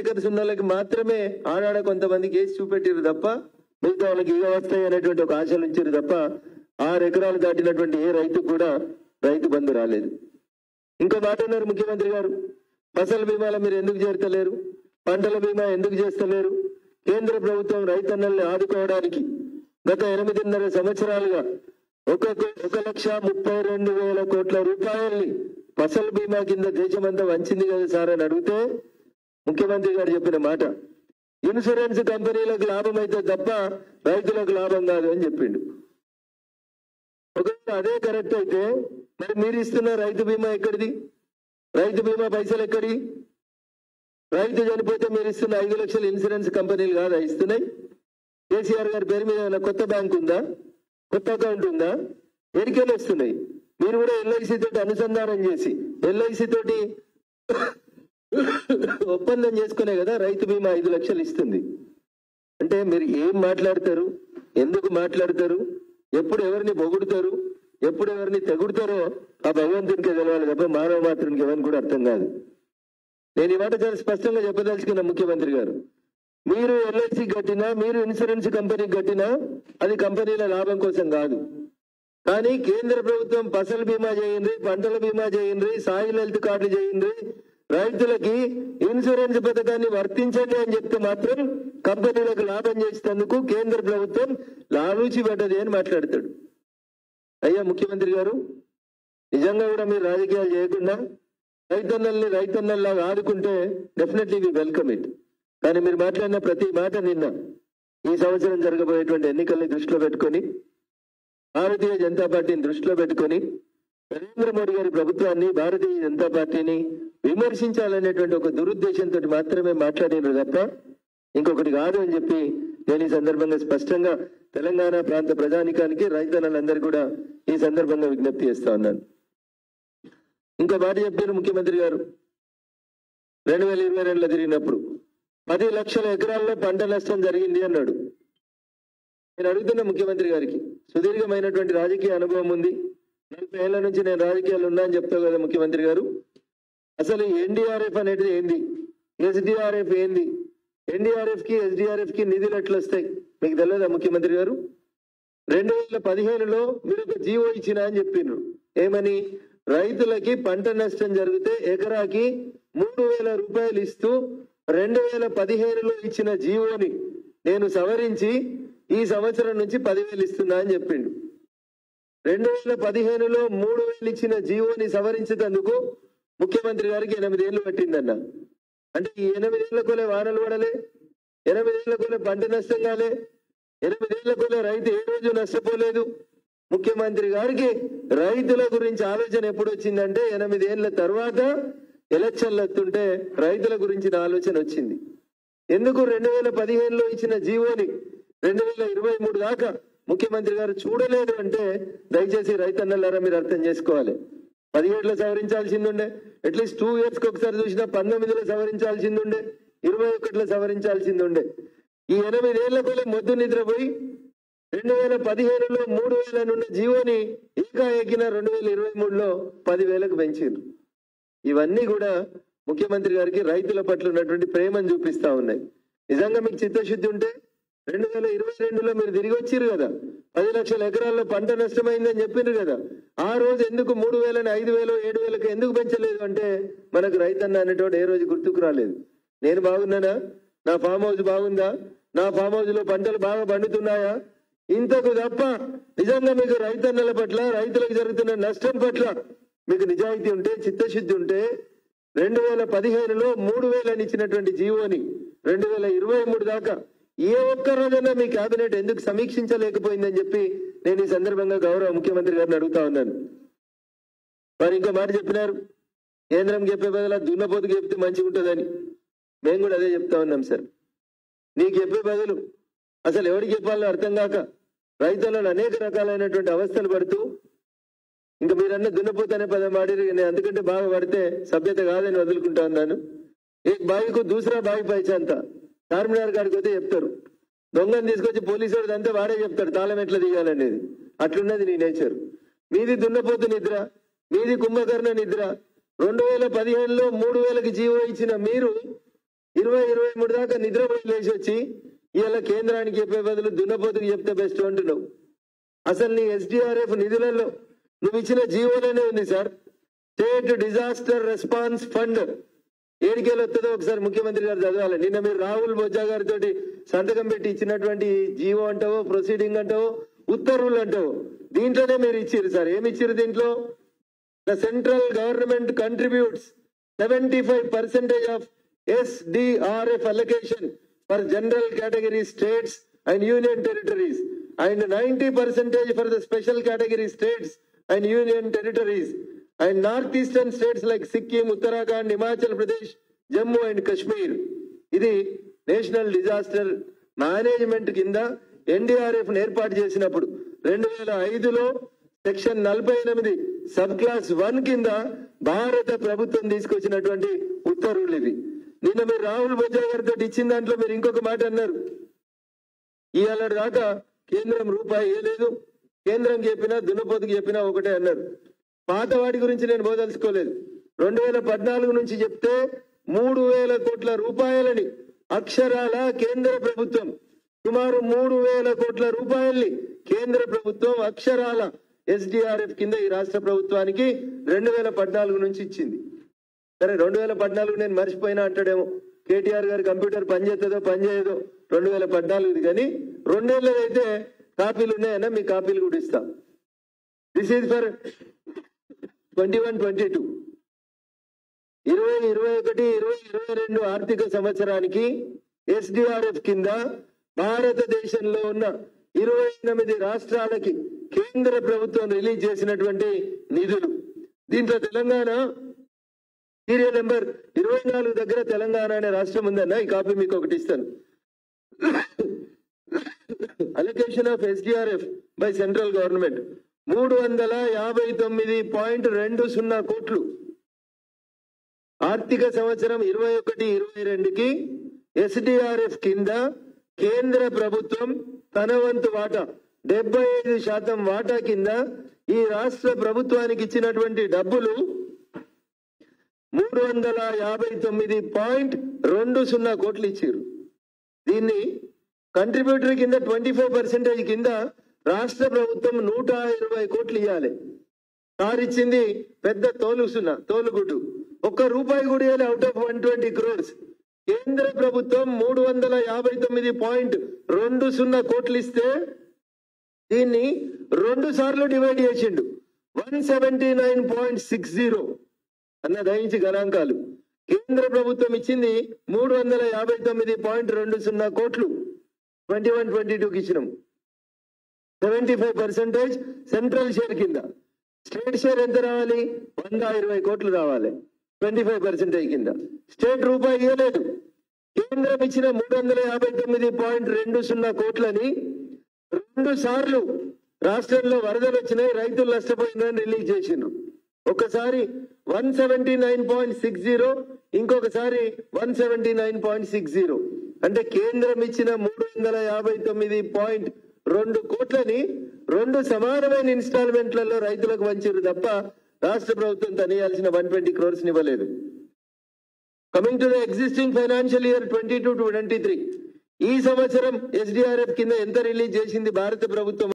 acres ఉన్న వాళ్ళకి మాత్రమే ఆడాడ కొంతమందికి వేసి చూపెట్టారు తప్ప మిగతా వాళ్ళకి ఇక వస్తాయి అనేటువంటి ఒక ఆశలు ఉంచారు తప్ప ఆరు ఎకరాలు దాటినటువంటి ఏ రైతుకు కూడా రైతు బంధు రాలేదు ఇంకో మాట ఉన్నారు ముఖ్యమంత్రి గారు ఫసల్ బీమాలో మీరు ఎందుకు చేరతలేరు పంటల బీమా ఎందుకు చేస్తలేరు కేంద్ర ప్రభుత్వం రైతన్నల్ని ఆదుకోవడానికి గత ఎనిమిదిన్నర సంవత్సరాలుగా ఒక్కొక్క ఒక లక్ష ముప్పై రెండు వేల కోట్ల రూపాయల్ని ఫసల్ బీమా కింద దేశమంతా వంచింది కదా సార్ అని అడిగితే ముఖ్యమంత్రి గారు చెప్పిన మాట ఇన్సూరెన్స్ కంపెనీలకు లాభం అయితే తప్ప రైతులకు లాభం కాదు అని చెప్పిండు ఒకవేళ అదే కరెక్ట్ అయితే మరి మీరు ఇస్తున్న రైతు బీమా ఎక్కడిది రైతు బీమా పైసలు ఎక్కడి రైతు చనిపోతే మీరు ఇస్తున్న ఐదు లక్షల ఇన్సూరెన్స్ కంపెనీలు కాదా ఇస్తున్నాయి కేసీఆర్ గారి పేరు మీద ఏమైనా కొత్త బ్యాంక్ ఉందా కొత్త అకౌంట్ ఉందా ఎడికెళ్ళి వస్తున్నాయి మీరు కూడా ఎల్ఐసి తోటి అనుసంధానం చేసి ఎల్ఐసి తోటి ఒప్పందం చేసుకునే కదా రైతు బీమా ఐదు లక్షలు ఇస్తుంది అంటే మీరు ఏం మాట్లాడతారు ఎందుకు మాట్లాడతారు ఎప్పుడు ఎవరిని పొగుడుతారు ఎప్పుడు ఎవరిని తెగుడుతారో ఆ భగవంతునికి తెలవాలి తప్ప మానవ మాత్రానికి ఎవరిని కూడా అర్థం కాదు నేను ఈ మాట చాలా స్పష్టంగా చెప్పదలుచుకున్నా ముఖ్యమంత్రి గారు మీరు ఎల్ఐసి కట్టినా మీరు ఇన్సూరెన్స్ కంపెనీకి కట్టినా అది కంపెనీల లాభం కోసం కాదు కానీ కేంద్ర ప్రభుత్వం ఫసల్ బీమా చేయండి పంటల బీమా చేయండి సాయిల్ హెల్త్ కార్డు చేయండి రైతులకి ఇన్సూరెన్స్ పథకాన్ని వర్తించండి అని చెప్తే మాత్రం కంపెనీలకు లాభం చేసేందుకు కేంద్ర ప్రభుత్వం లాలూచి పడ్డది అని మాట్లాడతాడు అయ్యా ముఖ్యమంత్రి గారు నిజంగా కూడా మీరు రాజకీయాలు చేయకుండా రైతన్నల్ని రైతన్నల్లాగా ఆదుకుంటే డెఫినెట్లీ వి వెల్కమ్ ఇట్ కానీ మీరు మాట్లాడిన ప్రతి మాట నిన్న ఈ సంవత్సరం జరగబోయేటువంటి ఎన్నికల్ని దృష్టిలో పెట్టుకొని భారతీయ జనతా పార్టీని దృష్టిలో పెట్టుకొని నరేంద్ర మోడీ గారి ప్రభుత్వాన్ని భారతీయ జనతా పార్టీని విమర్శించాలనేటువంటి ఒక దురుద్దేశంతో మాత్రమే మాట్లాడినారు తప్ప ఇంకొకటి కాదు అని చెప్పి నేను ఈ సందర్భంగా స్పష్టంగా తెలంగాణ ప్రాంత ప్రజానికానికి రైతన్నలందరూ కూడా ఈ సందర్భంగా విజ్ఞప్తి చేస్తా ఉన్నాను ఇంకో మాట చెప్పారు ముఖ్యమంత్రి గారు రెండు వేల ఇరవై రెండులో తిరిగినప్పుడు పది లక్షల ఎకరాల్లో పంట నష్టం జరిగింది అన్నాడు నేను అడుగుతున్న ముఖ్యమంత్రి గారికి సుదీర్ఘమైనటువంటి రాజకీయ అనుభవం ఉంది నలభై ఏళ్ల నుంచి నేను రాజకీయాలు ఉన్నా అని చెప్తావు కదా ముఖ్యమంత్రి గారు అసలు ఎన్డీఆర్ఎఫ్ అనేది ఏంది ఎస్డిఆర్ఎఫ్ ఏంది ఎన్డీఆర్ఎఫ్ కి ఎస్డిఆర్ఎఫ్ కి నిధులు ఎట్లా వస్తాయి మీకు తెలియదా ముఖ్యమంత్రి గారు రెండు వేల పదిహేనులో మీరు ఒక జీవో ఇచ్చిన అని చెప్పిండ్రు ఏమని రైతులకి పంట నష్టం జరిగితే ఎకరాకి మూడు వేల రూపాయలు ఇస్తూ రెండు వేల పదిహేనులో ఇచ్చిన జీవోని నేను సవరించి ఈ సంవత్సరం నుంచి పదివేలు ఇస్తున్నా అని చెప్పిండు రెండు వేల పదిహేనులో మూడు వేలు ఇచ్చిన జీవోని సవరించేందుకు ముఖ్యమంత్రి గారికి ఎనిమిదేళ్లు పట్టిందన్న అంటే ఈ ఎనిమిదేళ్ల కొలే వానలు పడలే ఎనిమిదేళ్ల కొలే పంట నష్టం కాలే ఎనిమిదేళ్ల కొలే రైతు ఏ రోజు నష్టపోలేదు ముఖ్యమంత్రి గారికి రైతుల గురించి ఆలోచన ఎప్పుడు వచ్చిందంటే ఎనిమిదేళ్ల తర్వాత ఎలక్షన్లు వస్తుంటే రైతుల గురించిన ఆలోచన వచ్చింది ఎందుకు రెండు వేల పదిహేనులో ఇచ్చిన జీవోని రెండు వేల ఇరవై మూడు దాకా ముఖ్యమంత్రి గారు చూడలేదు అంటే దయచేసి రైతన్నలారా మీరు అర్థం చేసుకోవాలి పదిహేడులో సవరించాల్సిందుండే అట్లీస్ట్ టూ ఇయర్స్ కి ఒకసారి చూసినా పంతొమ్మిదిలో సవరించాల్సిందుండే ఇరవై ఒకటిలో సవరించాల్సిందుండే ఈ ఎనిమిదేళ్ల కూడా మొద్దు నిద్రపోయి రెండు వేల పదిహేనులో మూడు వేల నుండి జీవోని ఇంకా ఎక్కిన రెండు వేల ఇరవై మూడులో పదివేలకు పెంచారు ఇవన్నీ కూడా ముఖ్యమంత్రి గారికి రైతుల పట్ల ఉన్నటువంటి ప్రేమను చూపిస్తా ఉన్నాయి నిజంగా మీకు చిత్తశుద్ధి ఉంటే రెండు వేల ఇరవై రెండులో మీరు తిరిగి వచ్చిర్రు కదా పది లక్షల ఎకరాల్లో పంట నష్టమైందని చెప్పిండ్రు కదా ఆ రోజు ఎందుకు మూడు వేలని ఐదు వేలు ఏడు వేలకు ఎందుకు పెంచలేదు అంటే మనకు రైతన్న అనేటోడు ఏ రోజు గుర్తుకు రాలేదు నేను బాగున్నానా నా ఫామ్ హౌస్ బాగుందా నా ఫామ్ హౌస్ లో పంటలు బాగా పండుతున్నాయా ఇంతకు తప్ప నిజంగా మీకు రైతన్నల పట్ల రైతులకు జరుగుతున్న నష్టం పట్ల మీకు నిజాయితీ ఉంటే చిత్తశుద్ధి ఉంటే రెండు వేల పదిహేనులో మూడు వేలని ఇచ్చినటువంటి జీవోని రెండు వేల ఇరవై మూడు దాకా ఏ ఒక్క రోజైనా మీ కేబినెట్ ఎందుకు సమీక్షించలేకపోయిందని చెప్పి నేను ఈ సందర్భంగా గౌరవ ముఖ్యమంత్రి గారిని అడుగుతా ఉన్నాను మరి ఇంకో మాట చెప్పినారు కేంద్రం చెప్పే బదులు దున్నపోతుకు చెప్తే మంచిగా ఉంటుందని మేము కూడా అదే చెప్తా ఉన్నాం సార్ నీకు చెప్పే బదులు అసలు ఎవరికి చెప్పాలో అర్థం కాక రైతులను అనేక రకాలైనటువంటి అవస్థలు పడుతూ ఇంకా మీరన్న దున్నపోతు అనే పదం ఆడిరు నేను అందుకంటే బాగా పడితే సభ్యత కాదని వదులుకుంటా ఉన్నాను ఏ బావికు దూసరా బావి పైచంత చార్మినార్ కాడికి పోతే చెప్తారు దొంగని తీసుకొచ్చి పోలీసు వాడు అంతా వాడే చెప్తాడు తాళం ఎట్లా దిగాలనేది అట్లున్నది నీ నేచర్ మీది దున్నపోతు నిద్ర మీది కుంభకర్ణ నిద్ర రెండు వేల పదిహేనులో మూడు వేలకి జీవో ఇచ్చిన మీరు ఇరవై ఇరవై మూడు దాకా నిద్రపోయి లేచి వచ్చి ఇవాళ కేంద్రానికి చెప్పే బదులు దున్నపోతుకు చెప్తే బెస్ట్ అంటున్నావు అసలు నీ ఎస్డిఆర్ఎఫ్ నిధులలో నువ్వు ఇచ్చిన జీవోలోనే ఉంది sir state disaster response fund ఏడికేలు వస్తుందో ఒకసారి ముఖ్యమంత్రి గారు చదవాలి నిన్న మీరు రాహుల్ బొజ్జా గారితో సంతకం పెట్టి ఇచ్చినటువంటి జీవో అంటావో ప్రొసీడింగ్ అంటావో ఉత్తర్వులు అంటావో దీంట్లోనే మీరు ఇచ్చిర్రు సార్ ఏమి ఇచ్చిర్రు దీంట్లో the central government contributes seventy five percentage of SDRF allocation for general category states and union territories and ninety percentage for the special category states and union territories and north eastern states like Sikkim Uttarakhand Himachal Pradesh Jammu and Kashmir ఇది national disaster management కింద NDRF ఏర్పాటు చేసినప్పుడు రెండు వేల ఐదులో section నలభై ఎనిమిది sub class one కింద భారత ప్రభుత్వం తీసుకొచ్చినటువంటి ఉత్తర్వులు ఇవి నిన్న మీరు రాహుల్ బొజ్జా గారితో ఇచ్చిన దాంట్లో మీరు ఇంకొక మాట అన్నారు ఇవాళ దాకా కేంద్రం రూపాయి ఇవ్వలేదు కేంద్రం చెప్పినా దున్నపోతుకు చెప్పినా ఒకటే అన్నారు పాత వాటి గురించి నేను బోదలుచుకోలేదు రెండు వేల పద్నాలుగు నుంచి చెప్తే మూడు వేల కోట్ల రూపాయలని అక్షరాల కేంద్ర ప్రభుత్వం సుమారు మూడు వేల కోట్ల రూపాయల్ని కేంద్ర ప్రభుత్వం అక్షరాల ఎస్డిఆర్ఎఫ్ కింద ఈ రాష్ట్ర ప్రభుత్వానికి రెండు వేల పద్నాలుగు నుంచి ఇచ్చింది సరే రెండు వేల పద్నాలుగు నేను మర్చిపోయినా అంటాడేమో కేటీఆర్ గారి కంప్యూటర్ పనిచేస్తుందో పనిచేయదో రెండు వేల పద్నాలుగుది కానీ రెండేళ్ళదైతే కాపీలు ఉన్నాయన్నా మీ కాపీలు కూడా ఇస్తాం this is for twenty one twenty two ఇరవై ఇరవై ఒకటి ఇరవై ఇరవై రెండు ఆర్థిక సంవత్సరానికి ఎస్డిఆర్ఎఫ్ కింద భారతదేశంలో ఉన్న ఇరవై ఎనిమిది రాష్ట్రాలకి కేంద్ర ప్రభుత్వం రిలీజ్ చేసినటువంటి నిధులు దీంట్లో తెలంగాణ సీరియల్ నెంబర్ ఇరవై నాలుగు దగ్గర తెలంగాణ అనే రాష్ట్రం ఉందన్న ఈ కాపీ మీకు ఒకటి ఇస్తాను allocation of SDRF by central government మూడు వందల యాభై తొమ్మిది పాయింట్ రెండు సున్నా కోట్లు ఆర్థిక సంవత్సరం ఇరవై ఒకటి ఇరవై రెండుకి ఎస్డిఆర్ఎఫ్ కింద కేంద్ర ప్రభుత్వం తన వంతు వాటా డెబ్బై ఐదు శాతం వాటా కింద ఈ రాష్ట్ర ప్రభుత్వానికి ఇచ్చినటువంటి డబ్బులు మూడు వందల యాభై తొమ్మిది పాయింట్ రెండు సున్నా కోట్లు ఇచ్చారు దీన్ని కంట్రిబ్యూటరీ కింద ట్వంటీ ఫైవ్ పర్సెంటేజ్ కింద రాష్ట్ర ప్రభుత్వం నూట ఇరవై కోట్లు ఇవ్వాలి సార్ ఇచ్చింది పెద్ద తోలు సున్నా తోలుగుడ్డు ఒక్క రూపాయి కూడా ఇవ్వాలి out of one twenty crores కేంద్ర ప్రభుత్వం మూడు వందల యాభై తొమ్మిది పాయింట్ రెండు సున్నా కోట్లు ఇస్తే దీన్ని రెండు సార్లు డివైడ్ చేసిండు one seventy nine point six zero అన్న దయించి గణాంకాలు కేంద్ర ప్రభుత్వం ఇచ్చింది మూడు వందల యాభై తొమ్మిది పాయింట్ రెండు సున్నా కోట్లు ట్వంటీ వన్ ట్వంటీ టూకి ఇచ్చినాం seventy five percentage central share కింద స్టేట్ షేర్ ఎంత రావాలి వంద ఇరవై కోట్లు రావాలి ట్వంటీ ఫైవ్ పర్సెంటేజ్ కింద స్టేట్ రూపాయి ఇవ్వలేదు కేంద్రం ఇచ్చిన మూడు వందల యాభై తొమ్మిది పాయింట్ రెండు సున్నా కోట్లని రెండు సార్లు రాష్ట్రంలో వరదలు వచ్చినాయి రైతులు నష్టపోయిందని రిలీజ్ చేసిండ్రు ఒకసారి one seventy nine point six zero ఇంకొకసారి one seventy nine point six zero అంటే కేంద్రం ఇచ్చిన మూడు వందల యాభై తొమ్మిది పాయింట్ రెండు కోట్లని రెండు సమానమైన ఇన్స్టాల్మెంట్లలో రైతులకు వంచారు తప్ప రాష్ట్ర ప్రభుత్వం తనియాల్సిన వన్ ట్వంటీ క్రోర్స్ ఇవ్వలేదు coming to the existing financial year twenty two to twenty three ఈ సంవత్సరం ఎస్డిఆర్ఎఫ్ కింద ఎంత రిలీజ్ చేసింది భారత ప్రభుత్వం